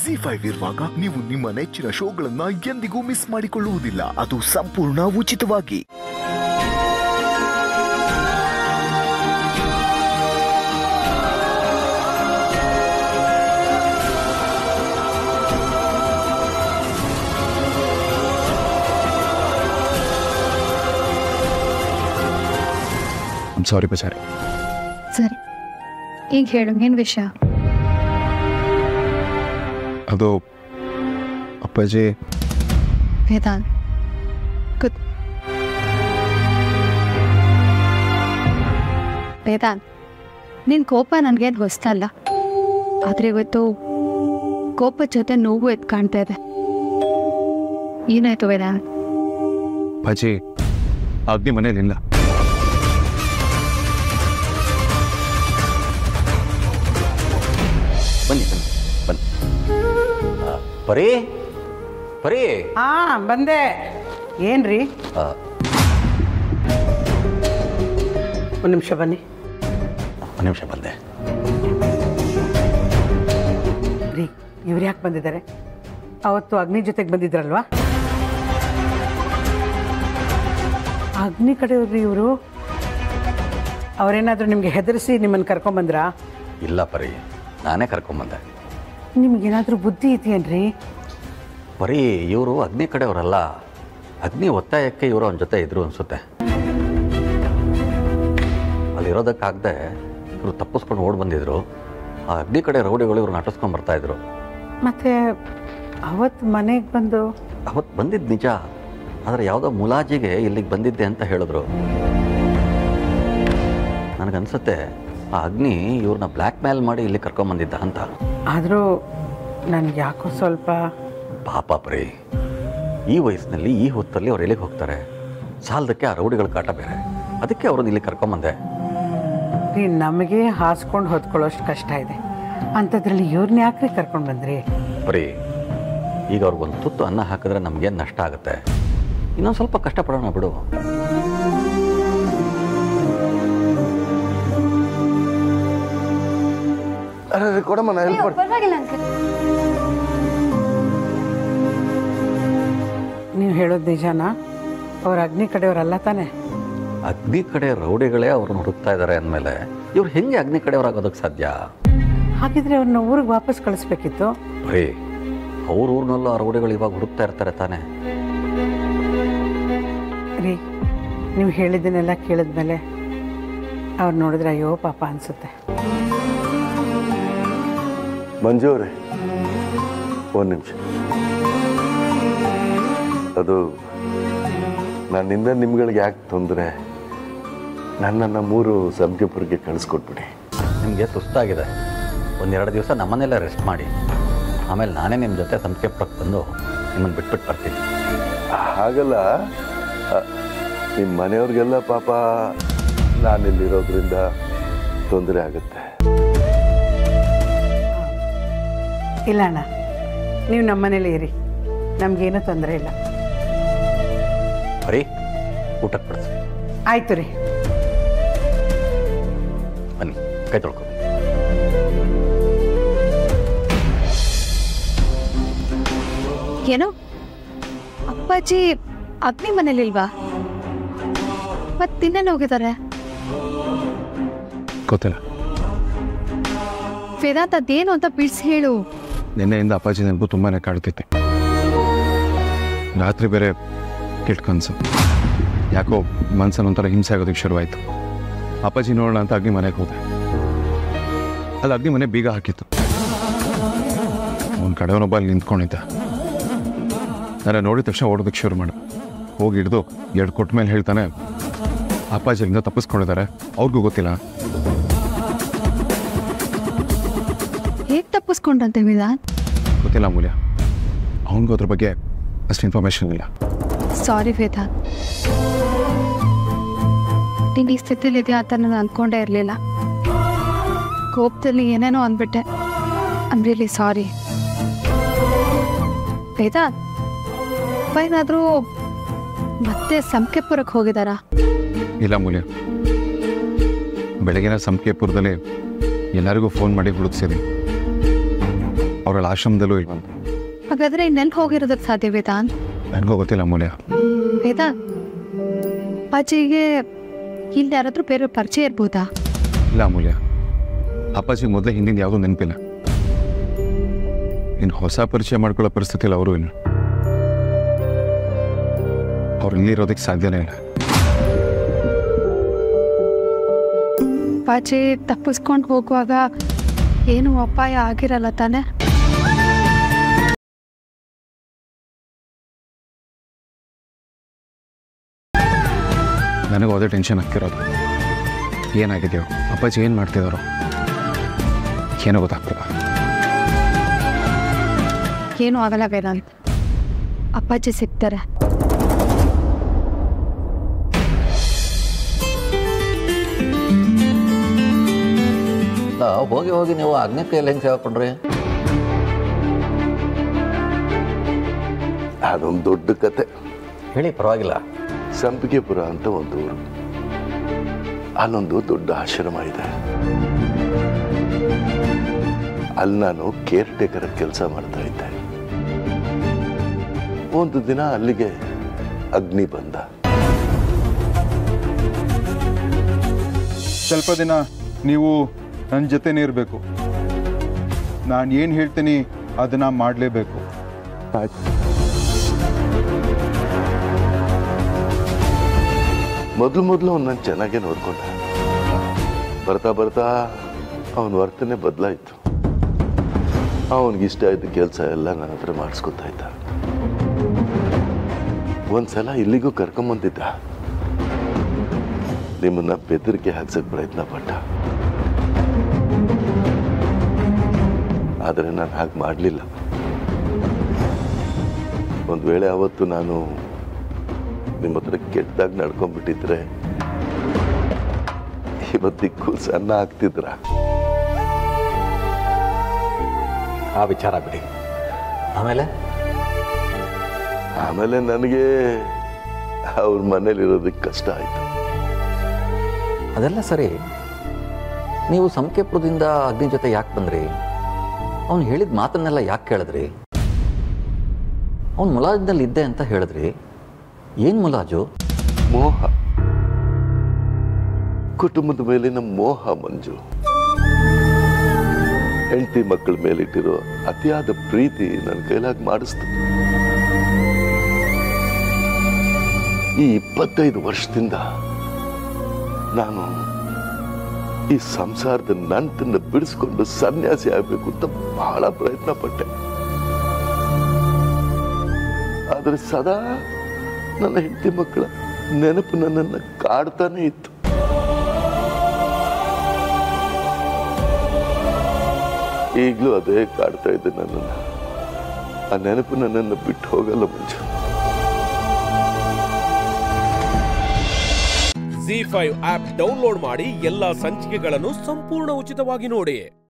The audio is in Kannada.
ಜಿ ಫೈವ್ ಇರುವಾಗ ನೀವು ನಿಮ್ಮ ನೆಚ್ಚಿನ ಶೋಗಳನ್ನ ಎಂದಿಗೂ ಮಿಸ್ ಮಾಡಿಕೊಳ್ಳುವುದಿಲ್ಲ ಅದು ಸಂಪೂರ್ಣ ಉಚಿತವಾಗಿ ಐಮ್ ಸಾರಿ ಪಚಾರಿ ಸರಿ ಈಗ ಹೇಳು ಏನು ವಿಷಯ ಅದು ಅಪ್ಪಾಜಿ ವೇದಾಂತ್ ಕುತ್ ವೇದಾಂತ್ ನಿನ್ನ ಕೋಪ ನನಗೇನು ಹೊಸ್ತಲ್ಲ ಆದರೆ ಇವತ್ತು ಕೋಪದ ಜೊತೆ ನೋವು ಎದ್ದು ಕಾಣ್ತಾ ಇದೆ ಏನಾಯ್ತು ವೇದಾಂತ್ ಅಪ್ಪಾಜಿ ಅಗ್ನಿ ಮನೇಲಿಲ್ಲ ಬನ್ನಿ ಬನ್ನಿ ಬನ್ನಿ ಆ, ಪರಿ ಪರಿ ಹಾ ಬಂದೆ ಏನ್ರಿ ಆ, ಒಂದು ನಿಮಿಷ ಬನ್ನಿ ಒಂದು ನಿಮಿಷ ಬಂದೆ ರೀ ಇವ್ರು ಯಾಕೆ ಬಂದಿದ್ದಾರೆ ಅವತ್ತು ಅಗ್ನಿ ಜೊತೆಗೆ ಬಂದಿದ್ರಲ್ವಾ ಅಗ್ನಿ ಕಡೆಯವ್ರಿ ಇವರು ಅವರೇನಾದರೂ ನಿಮಗೆ ಹೆದರಿಸಿ ನಿಮ್ಮನ್ನು ಕರ್ಕೊಂಬಂದ್ರಾ ಇಲ್ಲ ಪರಿ ನಾನೇ ಕರ್ಕೊಂಬಂದೆ ನಿಮ್ಗೇನಾದರೂ ಬುದ್ಧಿ ಇದೆಯೇನ್ರಿ ಪರಿ ಇವರು ಅಗ್ನಿ ಕಡೆಯವರಲ್ಲ ಅಗ್ನಿ ಒತ್ತಾಯಕ್ಕೆ ಇವರು ಅವನ ಜೊತೆ ಇದ್ರು ಅನಿಸುತ್ತೆ ಅಲ್ಲಿರೋದಕ್ಕಾಗದೆ ಇವರು ತಪ್ಪಿಸ್ಕೊಂಡು ಓಡ್ ಬಂದಿದ್ರು ಆ ಅಗ್ನಿ ಕಡೆ ರೌಡಿಗಳು ಇವ್ರನ್ನ ನಟಿಸ್ಕೊಂಡು ಬರ್ತಾ ಇದ್ರು ಮತ್ತೆ ಅವತ್ತು ಮನೆಗೆ ಬಂದು ಅವತ್ತು ಬಂದಿದ್ದು ನಿಜ ಆದರೆ ಯಾವುದೋ ಮುಲಾಜಿಗೆ ಇಲ್ಲಿಗೆ ಬಂದಿದ್ದೆ ಅಂತ ಹೇಳಿದ್ರು ನನಗನ್ಸುತ್ತೆ ಆ ಅಗ್ನಿ ಇವ್ರನ್ನ ಬ್ಲ್ಯಾಕ್ ಮೇಲ್ ಮಾಡಿ ಇಲ್ಲಿ ಕರ್ಕೊಂಬಂದಿದ್ದ ಅಂತ ಆದರೂ ನನಗೆ ಯಾಕೋ ಸ್ವಲ್ಪ ಪಾಪ ಪ್ರೀ ಈ ವಯಸ್ಸಿನಲ್ಲಿ ಈ ಹೊತ್ತಲ್ಲಿ ಅವ್ರು ಎಲ್ಲಿಗೆ ಹೋಗ್ತಾರೆ ಸಾಲದಕ್ಕೆ ಆ ರೌಡಿಗಳ ಕಾಟ ಬೇರೆ ಅದಕ್ಕೆ ಅವ್ರನ್ನ ಇಲ್ಲಿ ಕರ್ಕೊಂಬಂದೆ ರೀ ನಮಗೆ ಹಾಸ್ಕೊಂಡು ಹೊತ್ಕೊಳ್ಳೋಷ್ಟು ಕಷ್ಟ ಇದೆ ಅಂಥದ್ರಲ್ಲಿ ಇವ್ರನ್ನ ಯಾಕ್ರಿ ಕರ್ಕೊಂಡು ಬಂದ್ರಿ ಪ್ರೀ ಈಗ ಅವ್ರಿಗೊಂದು ತುತ್ತು ಅನ್ನ ಹಾಕಿದ್ರೆ ನಮಗೇನು ನಷ್ಟ ಆಗುತ್ತೆ ಇನ್ನೊಂದು ಸ್ವಲ್ಪ ಕಷ್ಟಪಡೋಣ ಬಿಡು ಅರೆ ಕೊಡಮ್ಮ ನಾ ಹೆಲ್ಪ್ ಮಾಡಿ ಪರವಾಗಿಲ್ಲ ಅಂಕಲ್ ನೀವು ಹೇಳೋದು ನಿಜನಾ ಅವ್ರ ಅಗ್ನಿ ಕಡೆಯವರಲ್ಲ ತಾನೆ ಅಗ್ನಿ ಕಡೆ ರೌಡಿಗಳೇ ಅವ್ರನ್ನ ಹುಡುಕ್ತಾ ಇದ್ದಾರೆ ಅಂದಮೇಲೆ ಇವ್ರು ಹೆಂಗೆ ಅಗ್ನಿ ಕಡೆಯವ್ರಾಗೋದಕ್ಕೆ ಸಾಧ್ಯ ಹಾಗಿದ್ರೆ ಅವ್ರನ್ನ ಊರಿಗೆ ವಾಪಸ್ ಕಳಿಸ್ಬೇಕಿತ್ತು ಪ್ರೀ ಅವ್ರ ಊರಿನಲ್ಲೂ ಆ ರೌಡಿಗಳು ಇವಾಗ ಹುಡುಕ್ತಾ ಇರ್ತಾರೆ ತಾನೇ ರೀ ನೀವು ಹೇಳಿದ್ದನ್ನೆಲ್ಲ ಕೇಳಿದ್ಮೇಲೆ ಅವ್ರು ನೋಡಿದ್ರೆ ಅಯ್ಯೋ ಪಾಪ ಅನಿಸುತ್ತೆ ಮಂಜು ಅವರೇ ಒಂದು ನಿಮಿಷ ಅದು ನನ್ನಿಂದ ನಿಮ್ಗಳಿಗೆ ಯಾಕೆ ತೊಂದರೆ ನನ್ನನ್ನು ಮೂರು ಸಂಖ್ಯಪುರಿಗೆ ಕಳಿಸ್ಕೊಟ್ಬಿಡಿ ನಿಮಗೆ ಸುಸ್ತಾಗಿದೆ ಒಂದೆರಡು ದಿವಸ ನಮ್ಮನ್ನೆಲ್ಲ ರೆಸ್ಟ್ ಮಾಡಿ ಆಮೇಲೆ ನಾನೇ ನಿಮ್ಮ ಜೊತೆ ಸಂಖ್ಯೆಪುರಕ್ಕೆ ಬಂದು ನಿಮ್ಮನ್ನು ಬಿಟ್ಬಿಟ್ಟು ಬರ್ತೀನಿ ಹಾಗಲ್ಲ ಅ, ನಿಮ್ಮ ಮನೆಯವ್ರಿಗೆಲ್ಲ ಪಾಪ ನಾನಿಲ್ಲಿರೋದ್ರಿಂದ ತೊಂದರೆ ಆಗುತ್ತೆ ಇಲ್ಲ ಅಣ್ಣ ನೀವು ನಮ್ಮ ಮನೇಲಿ ಇರಿ ನಮಗೇನು ತೊಂದರೆ ಇಲ್ಲ ಬರೀ ಊಟಕ್ಕೆ ಬಿಡಿಸಿ ಆಯ್ತು ರೀ ಬನ್ನಿ ಕೈ ತೊಳ್ಕೊ ಏನು ಅಪ್ಪಾಜಿ ಅಗ್ನಿ ಮನೇಲಿಲ್ವಾ ಮತ್ತೆ ತಿನ್ನೇನು ಹೋಗಿದ್ದಾರೆ ಗೊತ್ತಿಲ್ಲ ವೇದಾಂತ್ ಅದೇನು ಅಂತ ಬಿಡಿಸಿ ಹೇಳು ನಿನ್ನೆಯಿಂದ ಅಪ್ಪಾಜಿ ನೆನಪು ತುಂಬಾ ಕಾಡ್ತಿತ್ತು ರಾತ್ರಿ ಬೇರೆ ಕೆಟ್ಟ ಕನಸು ಯಾಕೋ ಮನ್ಸಲ್ಲಿ ಒಂಥರ ಹಿಂಸೆ ಆಗೋದಕ್ಕೆ ಶುರುವಾಯಿತು ಅಪ್ಪಾಜಿ ನೋಡೋಣ ಅಂತ ಅಗ್ನಿ ಮನೆಗೆ ಹೋದೆ ಅಲ್ಲಿ ಅಗ್ನಿ ಮನೆ ಬೀಗ ಹಾಕಿತ್ತು ಒಂದು ಕಡೆಯವನೊಬ್ಬ ಅಲ್ಲಿ ನಿಂತ್ಕೊಂಡಿದ್ದ ನಾನು ನೋಡಿದ ತಕ್ಷಣ ಓಡೋದಕ್ಕೆ ಶುರು ಮಾಡ ಹೋಗಿ ಹಿಡಿದು ಎರಡು ಕೊಟ್ಟ ಮೇಲೆ ಹೇಳ್ತಾನೆ ಅಪ್ಪಾಜಿ ಅಲ್ಲಿಂದ ತಪ್ಪಿಸ್ಕೊಂಡಿದ್ದಾರೆ ಅವ್ರಿಗೂ ಗೊತ್ತಿಲ್ಲ ಹೇಗೆ ತಪ್ಪಿಸ್ಕೊಂಡ್ರಂತೆ ವೇದಾಂತ್ ಗೊತ್ತಿಲ್ಲ ಅಮೂಲ್ಯ ಅವನಿಗೂ ಅದ್ರ ಬಗ್ಗೆ ಅಷ್ಟು ಇನ್ಫಾರ್ಮೇಷನ್ ಇಲ್ಲ ಸಾರಿ ವೇದಾಂತ್ ನೀನು ಈ ಸ್ಥಿತಿಲಿದೆಯಾ ಅಂತ ನಾನು ಅಂದ್ಕೊಂಡೇ ಇರಲಿಲ್ಲ ಕೋಪದಲ್ಲಿ ಏನೇನೋ ಅಂದ್ಬಿಟ್ಟೆ ಐಮ್ ರಿಯಲಿ ಸಾರಿ ವೇದಾಂತ್ ಅಪ್ಪ ಏನಾದರೂ ಮತ್ತೆ ಸಂಕೆಪುರಕ್ಕೆ ಹೋಗಿದ್ದಾರಾ ಇಲ್ಲ ಅಮೂಲ್ಯ ಬೆಳಗಿನ ಸಂಕೆಪುರದಲ್ಲಿ ಎಲ್ಲರಿಗೂ ಫೋನ್ ಮಾಡಿ ಹುಡುಕ್ಸಿದೆ ಅವರಲ್ಲಿ ಆಶ್ರಮದಲ್ಲೂ ಇಲ್ವಂತ ಹಾಗಾದ್ರೆ ಇನ್ನೆಲ್ಲಿ ಹೋಗಿರೋದಕ್ಕೆ ಸಾಧ್ಯ ವೇದಾಂತ್ ನನಗೂ ಗೊತ್ತಿಲ್ಲ ಅಮೂಲ್ಯ ವೇದಾಂತ್ ಅಪ್ಪಾಜಿಗೆ ಇಲ್ಲಿ ಯಾರಾದ್ರೂ ಬೇರೆ ಪರಿಚಯ ಇರ್ಬೋದಾ ಇಲ್ಲ ಅಮೂಲ್ಯ ಅಪ್ಪಾಜಿ ಮೊದಲೇ ಹಿಂದಿನ ಯಾವುದೂ ನೆನಪಿಲ್ಲ ಇನ್ನು ಹೊಸ ಪರಿಚಯ ಮಾಡ್ಕೊಳ್ಳೋ ಪರಿಸ್ಥಿತಿಯಲ್ಲಿ ಅವರು ಇನ್ನು ಅವ್ರು ಇಲ್ಲಿರೋದಕ್ಕೆ ಸಾಧ್ಯನೇ ಇಲ್ಲ ಅಪ್ಪಾಜಿ ತಪ್ಪಿಸ್ಕೊಂಡು ಹೋಗುವಾಗ ಏನು ಅಪಾಯ ಆಗಿರಲ್ಲ ತಾನೆ ನನಗೂ ಅದೇ ಟೆನ್ಷನ್ ಆಗ್ತಿರೋದು ಏನಾಗಿದೆಯೋ ಅಪ್ಪಾಜಿ ಏನು ಮಾಡ್ತಿದ್ದಾರೋ ಏನೋ ಗೊತ್ತಾಗ್ತಿಲ್ಲ ಏನೂ ಆಗಲ್ಲ ವೇದಾಂತ್ ಅಪ್ಪಾಜಿ ಸಿಗ್ತಾರೆ ಅಲ್ಲ ಹೋಗಿ ಹೋಗಿ ನೀವು ಅಗ್ನಿ ಕೈಯಲ್ಲಿ ಹೆಂಗೆ ಸೇವೆ ಕೊಡ್ರಿ ಅದೊಂದು ದೊಡ್ಡ ಕತೆ ಹೇಳಿ ಪರವಾಗಿಲ್ಲ ಸಂಪಿಗೆಪುರ ಅಂತ ಒಂದು ಊರು ಅಲ್ಲೊಂದು ದೊಡ್ಡ ಆಶ್ರಮ ಇದೆ ಅಲ್ಲಿ ನಾನು ಕೇರ್ ಟೇಕರ್ ಕೆಲಸ ಮಾಡ್ತಾ ಇದ್ದೆ ಒಂದು ದಿನ ಅಲ್ಲಿಗೆ ಅಗ್ನಿ ಬಂದ ಸ್ವಲ್ಪ ದಿನ ನೀವು ನನ್ನ ಜೊತೆನೇ ಇರಬೇಕು ನಾನು ಏನು ಹೇಳ್ತೀನಿ ಅದನ್ನು ಮಾಡಲೇಬೇಕು ಮೊದಲು ಮೊದಲು ಅವ್ನು ನಾನು ಚೆನ್ನಾಗೇ ನೋಡ್ಕೊಂಡ ಬರ್ತಾ ಬರ್ತಾ ಅವನ ವರ್ತನೆ ಬದಲಾಯಿತು ಅವನಿಗಿಷ್ಟ ಇದ್ದ ಕೆಲಸ ಎಲ್ಲ ನನ್ನ ಹತ್ರ ಮಾಡಿಸ್ಕೊತಾ ಇದ್ದ ಒಂದ್ಸಲ ಇಲ್ಲಿಗೂ ಕರ್ಕೊಂಬಂದಿದ್ದ ನಿಮ್ಮನ್ನ ಬೆದರಿಕೆ ಹಾಕ್ಸಕ್ ಪ್ರಯತ್ನ ಪಟ್ಟ ಆದರೆ ನಾನು ಹಾಗೆ ಮಾಡಲಿಲ್ಲ ಒಂದು ವೇಳೆ ಅವತ್ತು ನಾನು ನಿಮ್ಮ ಹತ್ರ ಕೆಟ್ಟದಾಗಿ ನಡ್ಕೊಂಡ್ಬಿಟ್ಟಿದ್ರೆ ಇವತ್ತಿಗೂ ಸಣ್ಣ ಆಗ್ತಿದ್ರ ಆ ವಿಚಾರ ಬಿಡಿ ಆಮೇಲೆ ಆಮೇಲೆ ನನಗೆ ಅವ್ರ ಮನೇಲಿರೋದಕ್ಕೆ ಕಷ್ಟ ಆಯ್ತು ಅದೆಲ್ಲ ಸರಿ ನೀವು ಸಂಖ್ಯೆಪುರದಿಂದ ಅಗ್ನಿ ಜೊತೆ ಯಾಕೆ ಬಂದ್ರಿ ಅವ್ನು ಹೇಳಿದ ಮಾತನ್ನೆಲ್ಲ ಯಾಕೆ ಕೇಳಿದ್ರಿ ಅವ್ನು ಮುಲಾಜ್ನಲ್ಲಿ ಇದ್ದೆ ಅಂತ ಹೇಳಿದ್ರಿ ಏನು ಮುಲಾಜು ಮೋಹ ಕುಟುಂಬದ ಮೇಲಿನ ಮೋಹ ಮಂಜು ಹೆಂಡತಿ ಮಕ್ಕಳ ಮೇಲಿಟ್ಟಿರೋ ಅತಿಯಾದ ಪ್ರೀತಿ ನನ್ನ ಕೈಲಾಗಿ ಮಾಡಿಸ್ತು ಈ ಇಪ್ಪತ್ತೈದು ವರ್ಷದಿಂದ ನಾನು ಈ ಸಂಸಾರದ ನಂಟನ್ನು ಬಿಡಿಸ್ಕೊಂಡು ಸನ್ಯಾಸಿ ಆಗ್ಬೇಕು ಅಂತ ಬಹಳ ಪ್ರಯತ್ನ ಪಟ್ಟೆ ಆದರೆ ಸದಾ ನನ್ನ ಹೆಂಡತಿ ಮಕ್ಕಳ ನೆನಪು ನನ್ನನ್ನು ಕಾಡ್ತಾನೆ ಇತ್ತು ಈಗಲೂ ಅದೇ ಕಾಡ್ತಾ ಇದೆ ನನ್ನನ್ನು ಆ ನೆನಪು ನನ್ನನ್ನು ಬಿಟ್ಟು ಹೋಗಲ್ಲ ಮುಂಚೆ ಜಿ ಫೈವ್ ಆಪ್ ಡೌನ್ಲೋಡ್ ಮಾಡಿ ಎಲ್ಲಾ ಸಂಚಿಕೆಗಳನ್ನು ಸಂಪೂರ್ಣ ಉಚಿತವಾಗಿ ನೋಡಿ